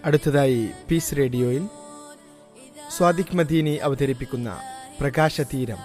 അടുത്തതായി പീസ് റേഡിയോയിൽ സ്വാദിഖ് മദീനി അവതരിപ്പിക്കുന്ന പ്രകാശതീരം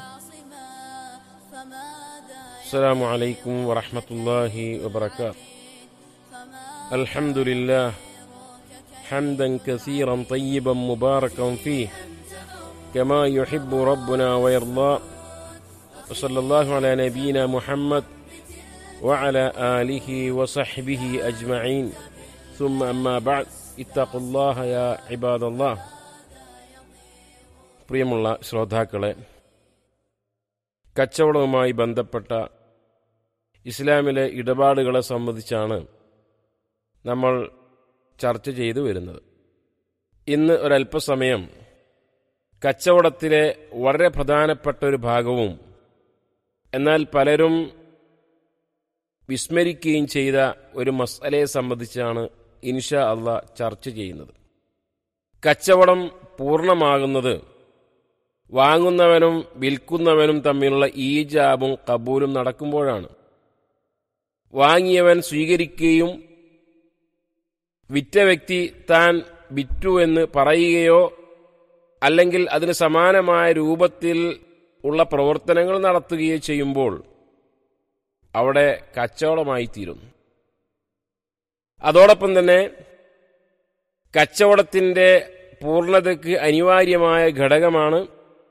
السلام عليكم ورحمة الله وبركاته الحمد لله حمدا كثيرا طيبا مباركا فيه كما يحب ربنا ويرضى وصلى الله على نبينا محمد وعلى آله وصحبه أجمعين ثم أما بعد اتقوا الله يا عباد الله പ്രിയമുള്ള ശ്രോതാക്കളെ കച്ചവടവുമായി ബന്ധപ്പെട്ട ഇസ്ലാമിലെ ഇടപാടുകളെ സംബന്ധിച്ചാണ് നമ്മൾ ചർച്ച ചെയ്തു വരുന്നത് ഇന്ന് ഒരല്പസമയം കച്ചവടത്തിലെ വളരെ പ്രധാനപ്പെട്ട ഒരു ഭാഗവും എന്നാൽ പലരും വിസ്മരിക്കുകയും ചെയ്ത ഒരു മസലയെ സംബന്ധിച്ചാണ് ഇൻഷാ അള്ളാ ചർച്ച ചെയ്യുന്നത് കച്ചവടം പൂർണ്ണമാകുന്നത് വാങ്ങുന്നവനും വിൽക്കുന്നവനും തമ്മിലുള്ള ഈജാബും കബൂലും നടക്കുമ്പോഴാണ് വാങ്ങിയവൻ സ്വീകരിക്കുകയും വിറ്റ വ്യക്തി താൻ വിറ്റു എന്ന് പറയുകയോ അല്ലെങ്കിൽ അതിന് സമാനമായ രൂപത്തിൽ ഉള്ള പ്രവർത്തനങ്ങൾ നടത്തുകയോ ചെയ്യുമ്പോൾ അവിടെ കച്ചവടമായി തീരുന്നു അതോടൊപ്പം തന്നെ കച്ചവടത്തിൻ്റെ പൂർണ്ണതയ്ക്ക് അനിവാര്യമായ ഘടകമാണ്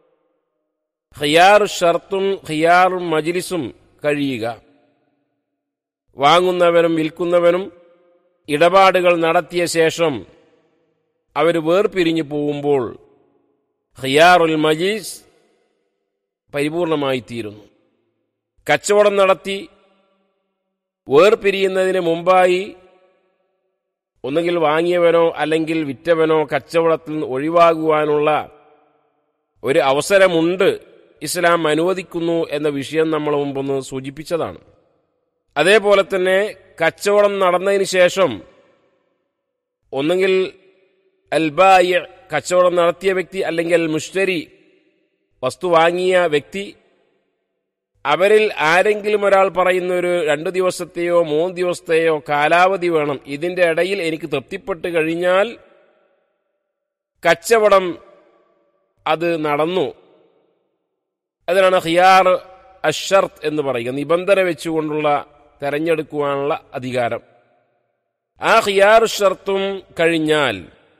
ഖിയാർ ഷർത്തും ഖിയാർ മജിലിസും കഴിയുക വാങ്ങുന്നവനും വിൽക്കുന്നവനും ഇടപാടുകൾ നടത്തിയ ശേഷം അവർ വേർപിരിഞ്ഞു പോകുമ്പോൾ ഖിയാറുൽ മജീസ് പരിപൂർണമായി തീരുന്നു കച്ചവടം നടത്തി വേർപിരിയുന്നതിന് മുമ്പായി ഒന്നുകിൽ വാങ്ങിയവനോ അല്ലെങ്കിൽ വിറ്റവനോ കച്ചവടത്തിൽ നിന്ന് ഒഴിവാകുവാനുള്ള ഒരു അവസരമുണ്ട് ഇസ്ലാം അനുവദിക്കുന്നു എന്ന വിഷയം നമ്മൾ മുമ്പൊന്ന് സൂചിപ്പിച്ചതാണ് അതേപോലെ തന്നെ കച്ചവടം നടന്നതിന് ശേഷം ഒന്നുകിൽ അൽബായ കച്ചവടം നടത്തിയ വ്യക്തി അല്ലെങ്കിൽ മുഷ്തരി വസ്തു വാങ്ങിയ വ്യക്തി അവരിൽ ആരെങ്കിലും ഒരാൾ പറയുന്ന ഒരു രണ്ടു ദിവസത്തെയോ മൂന്ന് ദിവസത്തെയോ കാലാവധി വേണം ഇതിന്റെ ഇടയിൽ എനിക്ക് തൃപ്തിപ്പെട്ട് കഴിഞ്ഞാൽ കച്ചവടം അത് നടന്നു അതിനാണ് ഹിയാർ അഷർത്ത് എന്ന് പറയുക നിബന്ധന വെച്ചുകൊണ്ടുള്ള തെരഞ്ഞെടുക്കുവാനുള്ള അധികാരം ആ ഹിയാർ ഷർത്തും കഴിഞ്ഞാൽ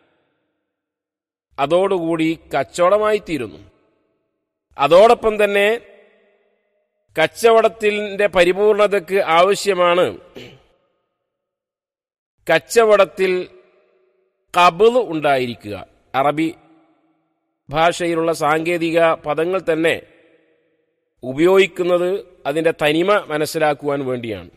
അതോടുകൂടി കച്ചവടമായി തീരുന്നു അതോടൊപ്പം തന്നെ കച്ചവടത്തിൻ്റെ പരിപൂർണതയ്ക്ക് ആവശ്യമാണ് കച്ചവടത്തിൽ കബിള് ഉണ്ടായിരിക്കുക അറബി ഭാഷയിലുള്ള സാങ്കേതിക പദങ്ങൾ തന്നെ ഉപയോഗിക്കുന്നത് അതിൻ്റെ തനിമ മനസ്സിലാക്കുവാൻ വേണ്ടിയാണ്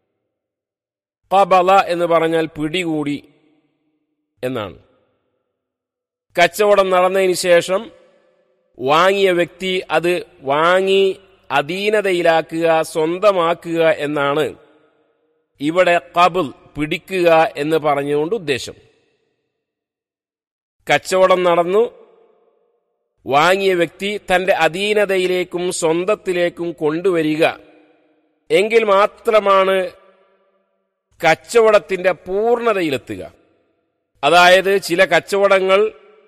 കബല എന്ന് പറഞ്ഞാൽ പിടികൂടി എന്നാണ് കച്ചവടം നടന്നതിന് ശേഷം വാങ്ങിയ വ്യക്തി അത് വാങ്ങി അധീനതയിലാക്കുക സ്വന്തമാക്കുക എന്നാണ് ഇവിടെ കബിൾ പിടിക്കുക എന്ന് പറഞ്ഞുകൊണ്ട് ഉദ്ദേശം കച്ചവടം നടന്നു വാങ്ങിയ വ്യക്തി തന്റെ അധീനതയിലേക്കും സ്വന്തത്തിലേക്കും കൊണ്ടുവരിക എങ്കിൽ മാത്രമാണ് കച്ചവടത്തിന്റെ പൂർണ്ണതയിലെത്തുക അതായത് ചില കച്ചവടങ്ങൾ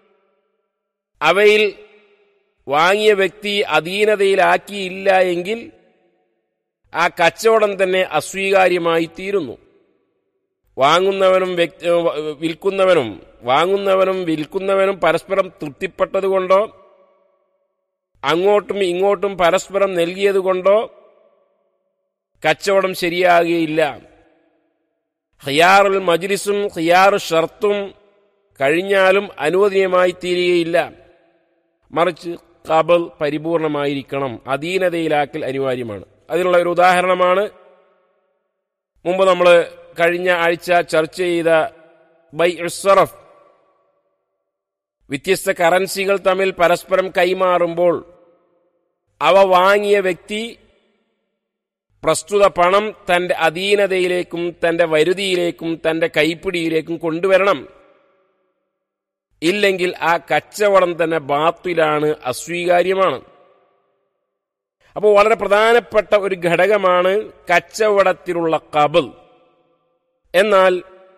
അവയിൽ വാങ്ങിയ വ്യക്തി അധീനതയിലാക്കിയില്ല എങ്കിൽ ആ കച്ചവടം തന്നെ അസ്വീകാര്യമായി തീരുന്നു വാങ്ങുന്നവനും വ്യക്തി വിൽക്കുന്നവനും വാങ്ങുന്നവനും വിൽക്കുന്നവനും പരസ്പരം തൃപ്തിപ്പെട്ടതുകൊണ്ടോ അങ്ങോട്ടും ഇങ്ങോട്ടും പരസ്പരം നൽകിയതുകൊണ്ടോ കച്ചവടം ശരിയാകുകയില്ല ഹിയാറുൽ മജ്ലിസും ഹിയാർ ഷർത്തും കഴിഞ്ഞാലും അനുവദനീയമായി തീരുകയില്ല മറിച്ച് കബൽ പരിപൂർണമായിരിക്കണം അധീനതയിലാക്കൽ അനിവാര്യമാണ് അതിനുള്ള ഒരു ഉദാഹരണമാണ് മുമ്പ് നമ്മൾ കഴിഞ്ഞ ആഴ്ച ചർച്ച ചെയ്ത ബൈ ഇസ്റഫ് വ്യത്യസ്ത കറൻസികൾ തമ്മിൽ പരസ്പരം കൈമാറുമ്പോൾ അവ വാങ്ങിയ വ്യക്തി പ്രസ്തുത പണം തന്റെ അധീനതയിലേക്കും തന്റെ വരുതിയിലേക്കും തന്റെ കൈപ്പിടിയിലേക്കും കൊണ്ടുവരണം ഇല്ലെങ്കിൽ ആ കച്ചവടം തന്നെ ബാത്തിലാണ് അസ്വീകാര്യമാണ് അപ്പോൾ വളരെ പ്രധാനപ്പെട്ട ഒരു ഘടകമാണ് കച്ചവടത്തിലുള്ള കബിൾ എന്നാൽ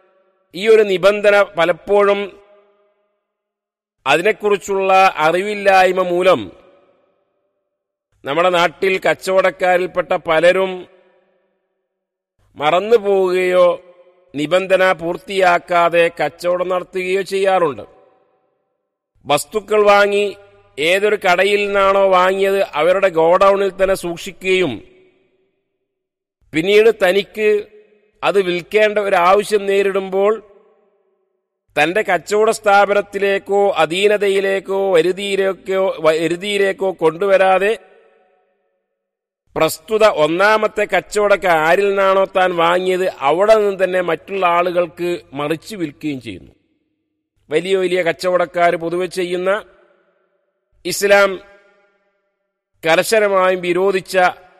ഈ ഒരു നിബന്ധന പലപ്പോഴും അതിനെക്കുറിച്ചുള്ള അറിവില്ലായ്മ മൂലം നമ്മുടെ നാട്ടിൽ കച്ചവടക്കാരിൽപ്പെട്ട പലരും മറന്നു പോവുകയോ നിബന്ധന പൂർത്തിയാക്കാതെ കച്ചവടം നടത്തുകയോ ചെയ്യാറുണ്ട് വസ്തുക്കൾ വാങ്ങി ഏതൊരു കടയിൽ നിന്നാണോ വാങ്ങിയത് അവരുടെ ഗോഡൌണിൽ തന്നെ സൂക്ഷിക്കുകയും പിന്നീട് തനിക്ക് അത് വിൽക്കേണ്ട ഒരു ആവശ്യം നേരിടുമ്പോൾ തന്റെ കച്ചവട സ്ഥാപനത്തിലേക്കോ അധീനതയിലേക്കോ വരുതിയിലേക്കോ വരുതിയിലേക്കോ കൊണ്ടുവരാതെ പ്രസ്തുത ഒന്നാമത്തെ കച്ചവടക്ക് ആരിൽ നിന്നാണോ താൻ വാങ്ങിയത് അവിടെ നിന്ന് തന്നെ മറ്റുള്ള ആളുകൾക്ക് മറിച്ച് വിൽക്കുകയും ചെയ്യുന്നു വലിയ വലിയ കച്ചവടക്കാർ പൊതുവെ ചെയ്യുന്ന ഇസ്ലാം കർശനമായും വിരോധിച്ച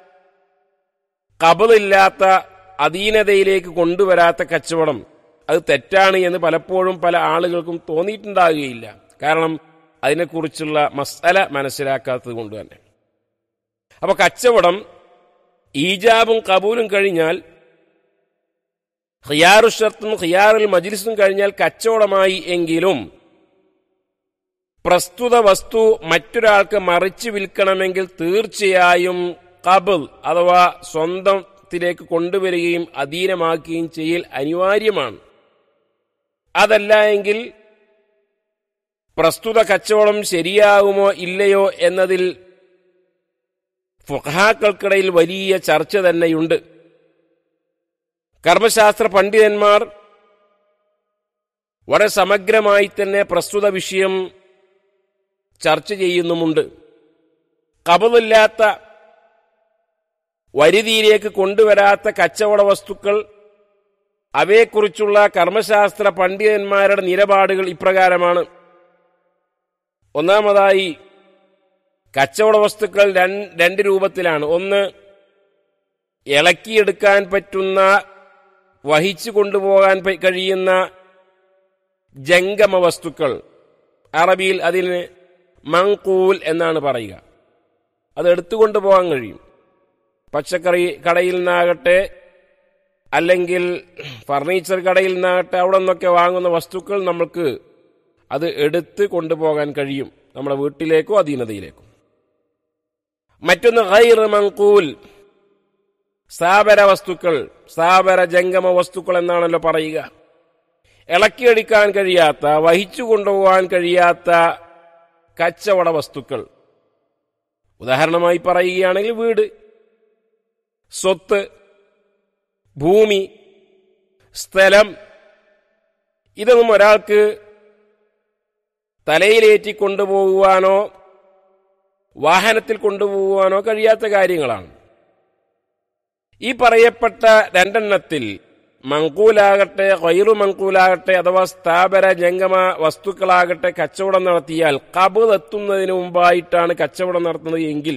കബലില്ലാത്ത അധീനതയിലേക്ക് കൊണ്ടുവരാത്ത കച്ചവടം അത് തെറ്റാണ് എന്ന് പലപ്പോഴും പല ആളുകൾക്കും തോന്നിയിട്ടുണ്ടാകുകയില്ല കാരണം അതിനെക്കുറിച്ചുള്ള മസല മനസ്സിലാക്കാത്തത് കൊണ്ട് തന്നെ അപ്പൊ കച്ചവടം ഈജാബും കബൂലും കഴിഞ്ഞാൽ ഹിയാറു ഷർത്തും ഹിയാറുൽ മജിലിസും കഴിഞ്ഞാൽ കച്ചവടമായി എങ്കിലും പ്രസ്തുത വസ്തു മറ്റൊരാൾക്ക് മറിച്ച് വിൽക്കണമെങ്കിൽ തീർച്ചയായും കബിൾ അഥവാ സ്വന്തത്തിലേക്ക് കൊണ്ടുവരികയും അധീനമാക്കുകയും ചെയ്യൽ അനിവാര്യമാണ് അതല്ല എങ്കിൽ പ്രസ്തുത കച്ചവടം ശരിയാകുമോ ഇല്ലയോ എന്നതിൽ ഫുഹാക്കൾക്കിടയിൽ വലിയ ചർച്ച തന്നെയുണ്ട് കർമ്മശാസ്ത്ര പണ്ഡിതന്മാർ വളരെ സമഗ്രമായി തന്നെ പ്രസ്തുത വിഷയം ചർച്ച ചെയ്യുന്നുമുണ്ട് കബലില്ലാത്ത വരുതിയിലേക്ക് കൊണ്ടുവരാത്ത കച്ചവട വസ്തുക്കൾ അവയെക്കുറിച്ചുള്ള കർമ്മശാസ്ത്ര പണ്ഡിതന്മാരുടെ നിലപാടുകൾ ഇപ്രകാരമാണ് ഒന്നാമതായി കച്ചവട വസ്തുക്കൾ രണ്ട് രൂപത്തിലാണ് ഒന്ന് ഇളക്കിയെടുക്കാൻ പറ്റുന്ന വഹിച്ചു കൊണ്ടുപോകാൻ കഴിയുന്ന ജംഗമ വസ്തുക്കൾ അറബിയിൽ അതിന് മങ്കൂൽ എന്നാണ് പറയുക അത് എടുത്തുകൊണ്ട് പോകാൻ കഴിയും പച്ചക്കറി കടയിൽ നിന്നാകട്ടെ അല്ലെങ്കിൽ ഫർണിച്ചർ കടയിൽ നിന്നാകട്ടെ അവിടെ നിന്നൊക്കെ വാങ്ങുന്ന വസ്തുക്കൾ നമ്മൾക്ക് അത് എടുത്ത് കൊണ്ടുപോകാൻ കഴിയും നമ്മുടെ വീട്ടിലേക്കോ അധീനതയിലേക്കോ മറ്റൊന്ന് ഗൈർ മങ്കൂൽ സ്ഥാപര വസ്തുക്കൾ സ്ഥാപര ജംഗമ വസ്തുക്കൾ എന്നാണല്ലോ പറയുക ഇളക്കിയടിക്കാൻ കഴിയാത്ത വഹിച്ചു കൊണ്ടുപോകാൻ കഴിയാത്ത കച്ചവട വസ്തുക്കൾ ഉദാഹരണമായി പറയുകയാണെങ്കിൽ വീട് സ്വത്ത് ഭൂമി സ്ഥലം ഇതൊന്നും ഒരാൾക്ക് തലയിലേറ്റി കൊണ്ടുപോകുവാനോ വാഹനത്തിൽ കൊണ്ടുപോകുവാനോ കഴിയാത്ത കാര്യങ്ങളാണ് ഈ പറയപ്പെട്ട രണ്ടെണ്ണത്തിൽ മങ്കൂലാകട്ടെ വൈറു മങ്കൂലാകട്ടെ അഥവാ സ്ഥാപന ജംഗമ വസ്തുക്കളാകട്ടെ കച്ചവടം നടത്തിയാൽ കബ് എത്തുന്നതിന് മുമ്പായിട്ടാണ് കച്ചവടം നടത്തുന്നത് എങ്കിൽ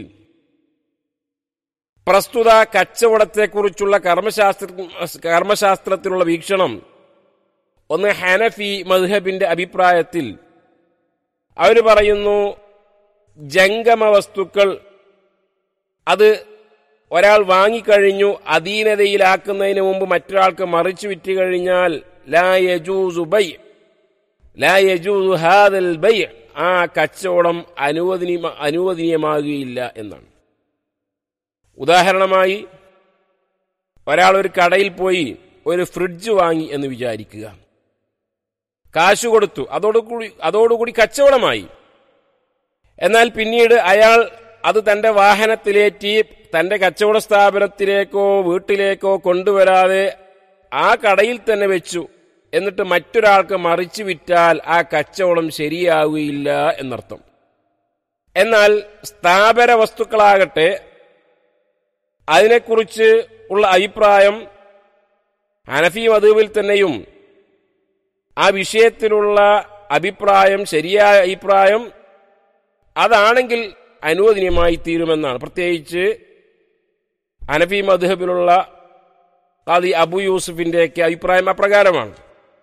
പ്രസ്തുത കച്ചവടത്തെക്കുറിച്ചുള്ള കർമ്മശാസ്ത്ര കർമ്മശാസ്ത്രത്തിലുള്ള വീക്ഷണം ഒന്ന് ഹനഫി മദ്ഹബിന്റെ അഭിപ്രായത്തിൽ അവർ പറയുന്നു ജംഗമ വസ്തുക്കൾ അത് ഒരാൾ വാങ്ങിക്കഴിഞ്ഞു അധീനതയിലാക്കുന്നതിന് മുമ്പ് മറ്റൊരാൾക്ക് മറിച്ചു വിറ്റ് കഴിഞ്ഞാൽ ലാ യജൂസു ബൈ ലാ യജൂസു ഹാദൽ ബൈ ആ കച്ചവടം അനുവദനീയ അനുവദനീയമാകുകയില്ല എന്നാണ് ഉദാഹരണമായി ഒരാൾ ഒരു കടയിൽ പോയി ഒരു ഫ്രിഡ്ജ് വാങ്ങി എന്ന് വിചാരിക്കുക കാശ് കൊടുത്തു അതോടുകൂടി അതോടുകൂടി കച്ചവടമായി എന്നാൽ പിന്നീട് അയാൾ അത് തന്റെ വാഹനത്തിലേറ്റി തന്റെ കച്ചവട സ്ഥാപനത്തിലേക്കോ വീട്ടിലേക്കോ കൊണ്ടുവരാതെ ആ കടയിൽ തന്നെ വെച്ചു എന്നിട്ട് മറ്റൊരാൾക്ക് മറിച്ചു വിറ്റാൽ ആ കച്ചവടം ശരിയാവുകയില്ല എന്നർത്ഥം എന്നാൽ സ്ഥാപന വസ്തുക്കളാകട്ടെ അതിനെക്കുറിച്ച് ഉള്ള അഭിപ്രായം ഹനഫി മധുവിൽ തന്നെയും ആ വിഷയത്തിലുള്ള അഭിപ്രായം ശരിയായ അഭിപ്രായം അതാണെങ്കിൽ അനുവദനീയമായി തീരുമെന്നാണ് പ്രത്യേകിച്ച് അനഫി മധുഹബിലുള്ള ഖാദി അബു യൂസുഫിന്റെയൊക്കെ അഭിപ്രായം അപ്രകാരമാണ്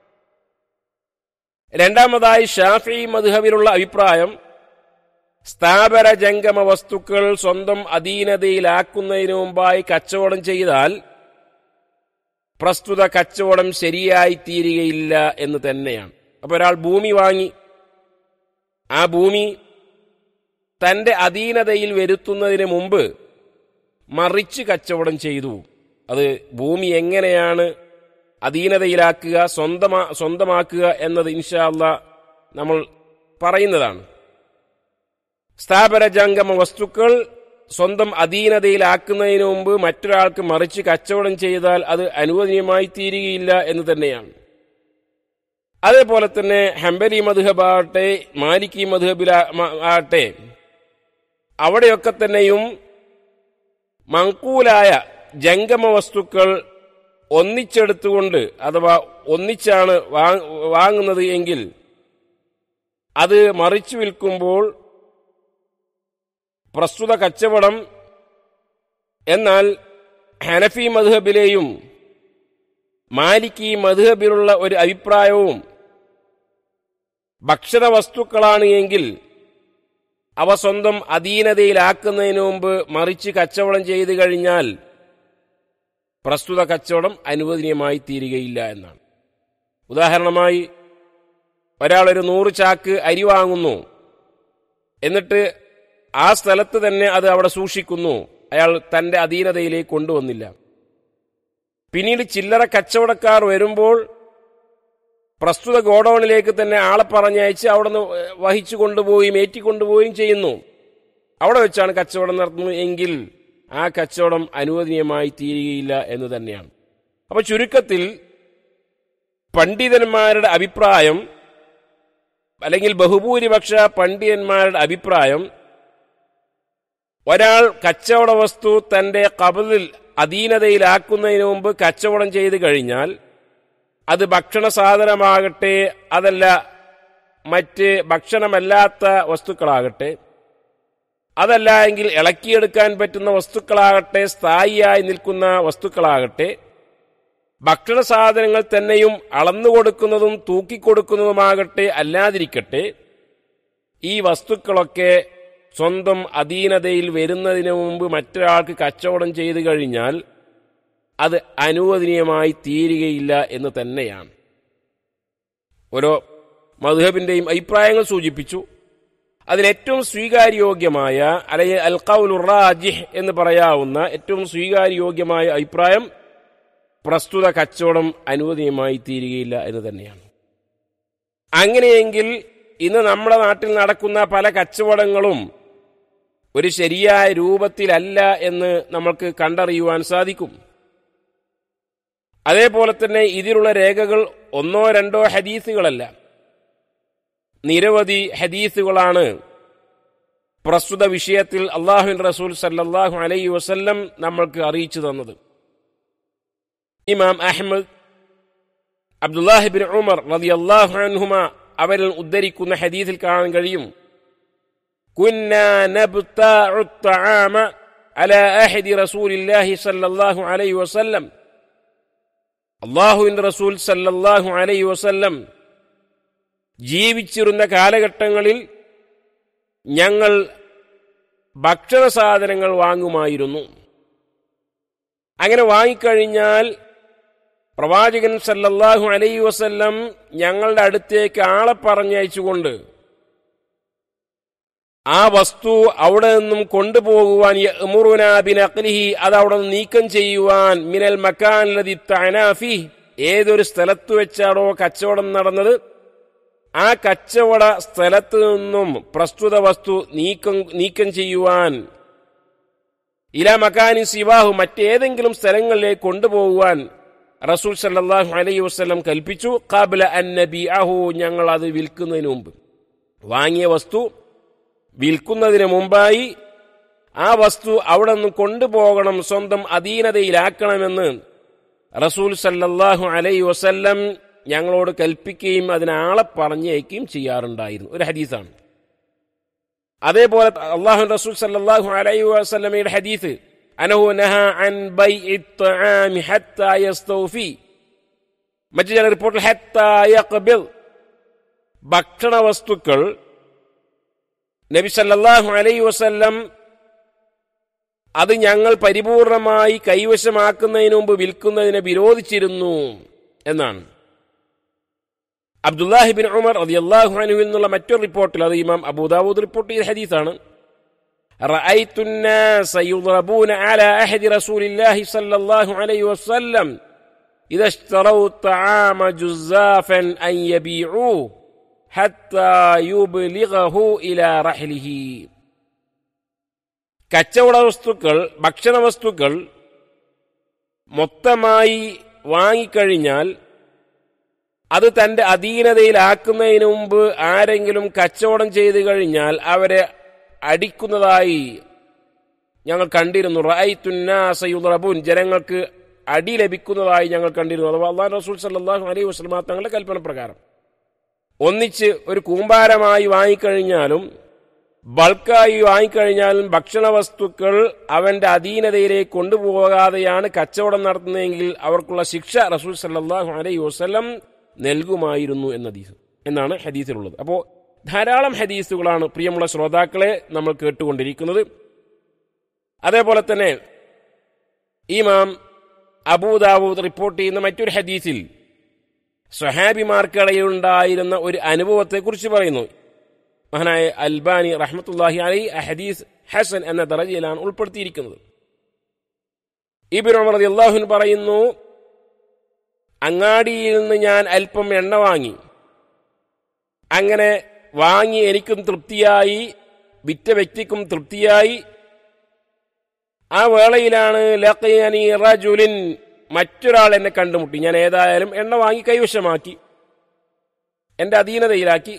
രണ്ടാമതായി ഷാഫി മധുഹബിലുള്ള അഭിപ്രായം സ്ഥാപന ജംഗമ വസ്തുക്കൾ സ്വന്തം അധീനതയിലാക്കുന്നതിന് മുമ്പായി കച്ചവടം ചെയ്താൽ പ്രസ്തുത കച്ചവടം ശരിയായി തീരുകയില്ല എന്ന് തന്നെയാണ് അപ്പോൾ ഒരാൾ ഭൂമി വാങ്ങി ആ ഭൂമി തന്റെ അധീനതയിൽ വരുത്തുന്നതിന് മുമ്പ് മറിച്ച് കച്ചവടം ചെയ്തു അത് ഭൂമി എങ്ങനെയാണ് അധീനതയിലാക്കുക സ്വന്തമാ സ്വന്തമാക്കുക എന്നത് ഇൻഷാല്ല നമ്മൾ പറയുന്നതാണ് സ്ഥാപന ജംഗമ വസ്തുക്കൾ സ്വന്തം അധീനതയിലാക്കുന്നതിന് മുമ്പ് മറ്റൊരാൾക്ക് മറിച്ച് കച്ചവടം ചെയ്താൽ അത് അനുവദനീയമായി തീരുകയില്ല എന്ന് തന്നെയാണ് അതേപോലെ തന്നെ ഹംബലി മധുഹബാകട്ടെ മാലിക്കി മധുഹബില ആകട്ടെ അവിടെയൊക്കെ തന്നെയും മങ്കൂലായ ജംഗമ വസ്തുക്കൾ ഒന്നിച്ചെടുത്തുകൊണ്ട് അഥവാ ഒന്നിച്ചാണ് വാങ്ങുന്നത് എങ്കിൽ അത് മറിച്ചു വിൽക്കുമ്പോൾ പ്രസ്തുത കച്ചവടം എന്നാൽ ഹനഫി മധുഹബിലെയും മാലിക്കി മധുഹബിലുള്ള ഒരു അഭിപ്രായവും ഭക്ഷണ വസ്തുക്കളാണ് എങ്കിൽ അവ സ്വന്തം അധീനതയിലാക്കുന്നതിന് മുമ്പ് മറിച്ച് കച്ചവടം ചെയ്തു കഴിഞ്ഞാൽ പ്രസ്തുത കച്ചവടം അനുവദനീയമായി തീരുകയില്ല എന്നാണ് ഉദാഹരണമായി ഒരാൾ ഒരു നൂറ് ചാക്ക് അരി വാങ്ങുന്നു എന്നിട്ട് ആ സ്ഥലത്ത് തന്നെ അത് അവിടെ സൂക്ഷിക്കുന്നു അയാൾ തന്റെ അധീനതയിലേക്ക് കൊണ്ടുവന്നില്ല പിന്നീട് ചില്ലറ കച്ചവടക്കാർ വരുമ്പോൾ പ്രസ്തുത ഗോഡൌണിലേക്ക് തന്നെ ആളെ പറഞ്ഞയച്ച് അവിടെ നിന്ന് വഹിച്ചു കൊണ്ടുപോവുകയും ഏറ്റിക്കൊണ്ടുപോവുകയും ചെയ്യുന്നു അവിടെ വെച്ചാണ് കച്ചവടം നടത്തുന്നത് എങ്കിൽ ആ കച്ചവടം അനുവദനീയമായി തീരുകയില്ല എന്ന് തന്നെയാണ് അപ്പൊ ചുരുക്കത്തിൽ പണ്ഡിതന്മാരുടെ അഭിപ്രായം അല്ലെങ്കിൽ ബഹുഭൂരിപക്ഷ പണ്ഡിതന്മാരുടെ അഭിപ്രായം ഒരാൾ കച്ചവട വസ്തു തന്റെ കബലിൽ അധീനതയിലാക്കുന്നതിന് മുമ്പ് കച്ചവടം ചെയ്തു കഴിഞ്ഞാൽ അത് ഭക്ഷണ സാധനമാകട്ടെ അതല്ല മറ്റ് ഭക്ഷണമല്ലാത്ത വസ്തുക്കളാകട്ടെ അതല്ല എങ്കിൽ ഇളക്കിയെടുക്കാൻ പറ്റുന്ന വസ്തുക്കളാകട്ടെ സ്ഥായിയായി നിൽക്കുന്ന വസ്തുക്കളാകട്ടെ ഭക്ഷണ സാധനങ്ങൾ തന്നെയും അളന്നുകൊടുക്കുന്നതും തൂക്കിക്കൊടുക്കുന്നതുമാകട്ടെ അല്ലാതിരിക്കട്ടെ ഈ വസ്തുക്കളൊക്കെ സ്വന്തം അധീനതയിൽ വരുന്നതിന് മുമ്പ് മറ്റൊരാൾക്ക് കച്ചവടം ചെയ്തു കഴിഞ്ഞാൽ അത് അനുവദനീയമായി തീരുകയില്ല എന്ന് തന്നെയാണ് ഓരോ മധുഹബിന്റെയും അഭിപ്രായങ്ങൾ സൂചിപ്പിച്ചു അതിലേറ്റവും സ്വീകാര്യോഗ്യമായ അല്ലെങ്കിൽ അൽ ഖൗലു റാജിഹ് എന്ന് പറയാവുന്ന ഏറ്റവും സ്വീകാര്യോഗ്യമായ അഭിപ്രായം പ്രസ്തുത കച്ചവടം അനുവദനീയമായി തീരുകയില്ല എന്ന് തന്നെയാണ് അങ്ങനെയെങ്കിൽ ഇന്ന് നമ്മുടെ നാട്ടിൽ നടക്കുന്ന പല കച്ചവടങ്ങളും ഒരു ശരിയായ രൂപത്തിലല്ല എന്ന് നമ്മൾക്ക് കണ്ടറിയുവാൻ സാധിക്കും അതേപോലെ തന്നെ ഇതിലുള്ള രേഖകൾ ഒന്നോ രണ്ടോ ഹദീസുകളല്ല നിരവധി ഹദീസുകളാണ് പ്രസ്തുത വിഷയത്തിൽ അള്ളാഹുൻ റസൂൽ സല്ലാഹു അലൈ വസല്ലം നമ്മൾക്ക് അറിയിച്ചു തന്നത് ഇമാം അഹമ്മദ് അബ്ദുല്ലാഹിബിൻ ഉമർ റതി അള്ളാഹു അൻഹുമ അവരിൽ ഉദ്ധരിക്കുന്ന ഹദീസിൽ കാണാൻ കഴിയും كنا نبتاع الطعام على أحد رسول الله صلى الله عليه وسلم അള്ളാഹുവിൻ റസൂൽ സല്ലല്ലാഹു അലൈഹി വസല്ലം ജീവിച്ചിരുന്ന കാലഘട്ടങ്ങളിൽ ഞങ്ങൾ ഭക്ഷണ സാധനങ്ങൾ വാങ്ങുമായിരുന്നു അങ്ങനെ വാങ്ങിക്കഴിഞ്ഞാൽ പ്രവാചകൻ സല്ലല്ലാഹു അലൈഹി വസല്ലം ഞങ്ങളുടെ അടുത്തേക്ക് ആളെ പറഞ്ഞയച്ചുകൊണ്ട് ആ വസ്തു അവിടെ നിന്നും കൊണ്ടുപോകുവാൻ ബിനഖ്ലിഹി അത് അവിടെ നിന്ന് നീക്കം ചെയ്യുവാൻ മിനൽ മക്കാൻ തനാഫി ഏതൊരു സ്ഥലത്ത് വെച്ചാണോ കച്ചവടം നടന്നത് ആ കച്ചവട സ്ഥലത്ത് നിന്നും പ്രസ്തുത വസ്തു നീക്കം നീക്കം ചെയ്യുവാൻ ഇല മക്കാനി സിവാഹു മറ്റേതെങ്കിലും സ്ഥലങ്ങളിലേക്ക് കൊണ്ടുപോകുവാൻ റസൂൽ സല്ലാഹു അലൈഹി വസ്ലം കൽപ്പിച്ചു കാബില അൻ നബി അഹു ഞങ്ങൾ അത് വിൽക്കുന്നതിന് മുമ്പ് വാങ്ങിയ വസ്തു വിൽക്കുന്നതിന് മുമ്പായി ആ വസ്തു അവിടെ നിന്ന് കൊണ്ടുപോകണം സ്വന്തം അധീനതയിലാക്കണമെന്ന് റസൂൽ സല്ലല്ലാഹു അലൈ വസല്ലം ഞങ്ങളോട് കൽപ്പിക്കുകയും അതിനാളെ പറഞ്ഞയക്കുകയും ചെയ്യാറുണ്ടായിരുന്നു ഒരു ഹദീസാണ് അതേപോലെ അള്ളാഹു റസൂൽ സല്ലല്ലാഹു അലൈഹി വസല്ലമയുടെ ഹദീസ് അനഹു നഹ അൻ ബൈഇ الطعام حتى يستوفي മറ്റു ചില റിപ്പോർട്ടിൽ ഹത്താ യഖ്ബിൽ ഭക്ഷണ വസ്തുക്കൾ നബി സല്ലല്ലാഹു അലൈഹി വസല്ലം അത് ഞങ്ങൾ പരിപൂർണമായി കൈവശമാക്കുന്നതിന് മുമ്പ് വിൽക്കുന്നതിനെ വിരോധിച്ചിരുന്നു എന്നാണ് അബ്ദുല്ലാഹിബിൻ ഉമർ റളിയല്ലാഹു അൻഹു എന്നുള്ള മറ്റൊരു റിപ്പോർട്ടിൽ അത് ഇമാം അബൂദാവൂദ് റിപ്പോർട്ട് ചെയ്ത ഹദീസാണ് رأيت الناس يضربون على أحد رسول الله صلى الله عليه وسلم إذا اشتروا الطعام جزافا أن يبيعوه حتى يبلغه إلى رحله കച്ചവട വസ്തുക്കൾ ഭക്ഷണ വസ്തുക്കൾ മൊത്തമായി വാങ്ങിക്കഴിഞ്ഞാൽ അത് തന്റെ അധീനതയിലാക്കുന്നതിന് മുമ്പ് ആരെങ്കിലും കച്ചവടം ചെയ്തു കഴിഞ്ഞാൽ അവരെ അടിക്കുന്നതായി ഞങ്ങൾ കണ്ടിരുന്നു റൈത്തുന്നാസയുറബുൻ ജനങ്ങൾക്ക് അടി ലഭിക്കുന്നതായി ഞങ്ങൾ കണ്ടിരുന്നു അഥവാ അള്ളാഹ് റസൂൽ സല്ലാഹു അലൈഹി വസ്ലമ തങ്ങളുടെ കൽപ്പന പ്രകാരം ഒന്നിച്ച് ഒരു കൂമ്പാരമായി വാങ്ങിക്കഴിഞ്ഞാലും ബൾക്കായി വാങ്ങിക്കഴിഞ്ഞാലും ഭക്ഷണ വസ്തുക്കൾ അവന്റെ അധീനതയിലേക്ക് കൊണ്ടുപോകാതെയാണ് കച്ചവടം നടത്തുന്നതെങ്കിൽ അവർക്കുള്ള ശിക്ഷ റസൂൽ സല്ലാഹു അലൈഹി വസ്ലം നൽകുമായിരുന്നു എന്ന ഹദീസ് എന്നാണ് ഹദീസിലുള്ളത് അപ്പോൾ ധാരാളം ഹദീസുകളാണ് പ്രിയമുള്ള ശ്രോതാക്കളെ നമ്മൾ കേട്ടുകൊണ്ടിരിക്കുന്നത് അതേപോലെ തന്നെ ഇമാം അബൂദാവൂദ് റിപ്പോർട്ട് ചെയ്യുന്ന മറ്റൊരു ഹദീസിൽ സ്വഹാബിമാർക്കിടയിലുണ്ടായിരുന്ന ഒരു അനുഭവത്തെക്കുറിച്ച് പറയുന്നു മഹാനായ അൽബാനി റഹ്മത്തുല്ലാഹി അലൈ ഹദീസ് ഹസൻ എന്ന ദറജയിലാണ് ഉൾപ്പെടുത്തിയിരിക്കുന്നത് ഇബിൻ ഉമർ അള്ളാഹുൻ പറയുന്നു അങ്ങാടിയിൽ നിന്ന് ഞാൻ അല്പം എണ്ണ വാങ്ങി അങ്ങനെ വാങ്ങി എനിക്കും തൃപ്തിയായി വിറ്റ വ്യക്തിക്കും തൃപ്തിയായി ആ വേളയിലാണ് ലഖിയനി റജുലിൻ മറ്റൊരാൾ എന്നെ കണ്ടുമുട്ടി ഞാൻ ഏതായാലും എണ്ണ വാങ്ങി കൈവശമാക്കി എന്റെ അധീനതയിലാക്കി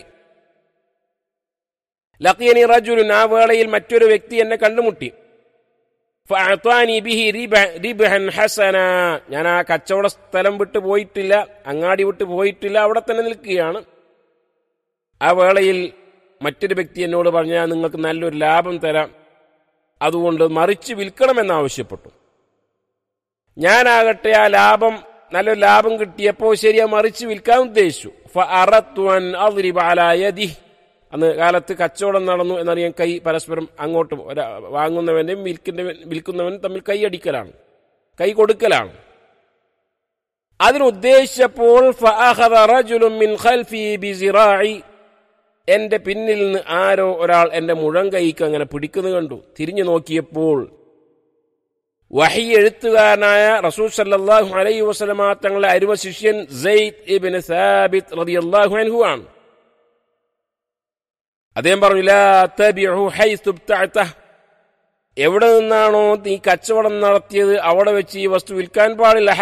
ലഖിയനി റജുലിൻ ആ വേളയിൽ മറ്റൊരു വ്യക്തി എന്നെ കണ്ടുമുട്ടി ഫഅത്വാനി ബിഹി റിബ്ഹൻ ഹസന ഞാൻ ആ കച്ചവട സ്ഥലം വിട്ട് പോയിട്ടില്ല അങ്ങാടി വിട്ട് പോയിട്ടില്ല അവിടെ തന്നെ നിൽക്കുകയാണ് ആ വേളയിൽ മറ്റൊരു വ്യക്തി എന്നോട് പറഞ്ഞാൽ നിങ്ങൾക്ക് നല്ലൊരു ലാഭം തരാം അതുകൊണ്ട് മറിച്ച് വിൽക്കണമെന്ന് ആവശ്യപ്പെട്ടു ഞാനാകട്ടെ ആ ലാഭം നല്ലൊരു ലാഭം കിട്ടിയപ്പോൾ ശരിയാ മറിച്ച് വിൽക്കാൻ ഉദ്ദേശിച്ചു അന്ന് കാലത്ത് കച്ചവടം നടന്നു എന്നറിയാൻ കൈ പരസ്പരം അങ്ങോട്ടും വാങ്ങുന്നവന്റെയും വിൽക്കിന്റെ വിൽക്കുന്നവനും തമ്മിൽ കൈയടിക്കലാണ് കൈ കൊടുക്കലാണ് അതിനുദ്ദേശിച്ചപ്പോൾ എന്റെ പിന്നിൽ നിന്ന് ആരോ ഒരാൾ എന്റെ മുഴം കൈക്ക് അങ്ങനെ പിടിക്കുന്നത് കണ്ടു തിരിഞ്ഞു നോക്കിയപ്പോൾ വഹി എഴുത്തുകാരനായ റസൂൽ സല്ലാഹു അലൈ വസ്ലമ തങ്ങളുടെ അരുമ ശിഷ്യൻ സെയ്ദ് ഇബിൻ സാബിത് റളിയല്ലാഹു അൻഹു ആണ് അദ്ദേഹം പറഞ്ഞു എവിടെ നിന്നാണോ നീ കച്ചവടം നടത്തിയത് അവിടെ വെച്ച് ഈ വസ്തു വിൽക്കാൻ പാടില്ല